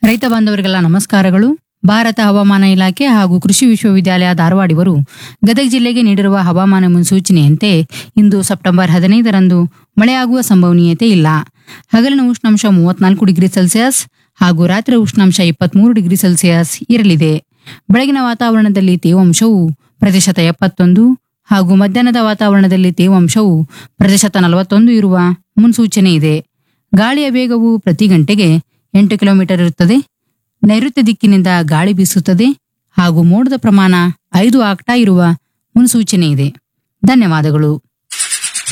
ರೈತ ಬಾಂಧವರಿಗೆಲ್ಲ ನಮಸ್ಕಾರಗಳು ಭಾರತ ಹವಾಮಾನ ಇಲಾಖೆ ಹಾಗೂ ಕೃಷಿ ವಿಶ್ವವಿದ್ಯಾಲಯ ಧಾರವಾಡಿವರು ಗದಗ ಜಿಲ್ಲೆಗೆ ನೀಡಿರುವ ಹವಾಮಾನ ಮುನ್ಸೂಚನೆಯಂತೆ ಇಂದು ಸೆಪ್ಟೆಂಬರ್ ಹದಿನೈದರಂದು ಮಳೆಯಾಗುವ ಸಂಭವನೀಯತೆ ಇಲ್ಲ ಹಗಲಿನ ಉಷ್ಣಾಂಶ ಮೂವತ್ನಾಲ್ಕು ಡಿಗ್ರಿ ಸೆಲ್ಸಿಯಸ್ ಹಾಗೂ ರಾತ್ರಿ ಉಷ್ಣಾಂಶ ಇಪ್ಪತ್ಮೂರು ಡಿಗ್ರಿ ಸೆಲ್ಸಿಯಸ್ ಇರಲಿದೆ ಬೆಳಗಿನ ವಾತಾವರಣದಲ್ಲಿ ತೇವಾಂಶವು ಪ್ರತಿಶತ ಎಪ್ಪತ್ತೊಂದು ಹಾಗೂ ಮಧ್ಯಾಹ್ನದ ವಾತಾವರಣದಲ್ಲಿ ತೇವಾಂಶವು ಪ್ರತಿಶತ ನಲವತ್ತೊಂದು ಇರುವ ಮುನ್ಸೂಚನೆ ಇದೆ ಗಾಳಿಯ ವೇಗವು ಪ್ರತಿ ಗಂಟೆಗೆ ಎಂಟು ಕಿಲೋಮೀಟರ್ ಇರುತ್ತದೆ ನೈಋತ್ಯ ದಿಕ್ಕಿನಿಂದ ಗಾಳಿ ಬೀಸುತ್ತದೆ ಹಾಗೂ ಮೋಡದ ಪ್ರಮಾಣ ಐದು ಆಕ್ಟಾ ಇರುವ ಮುನ್ಸೂಚನೆ ಇದೆ ಧನ್ಯವಾದಗಳು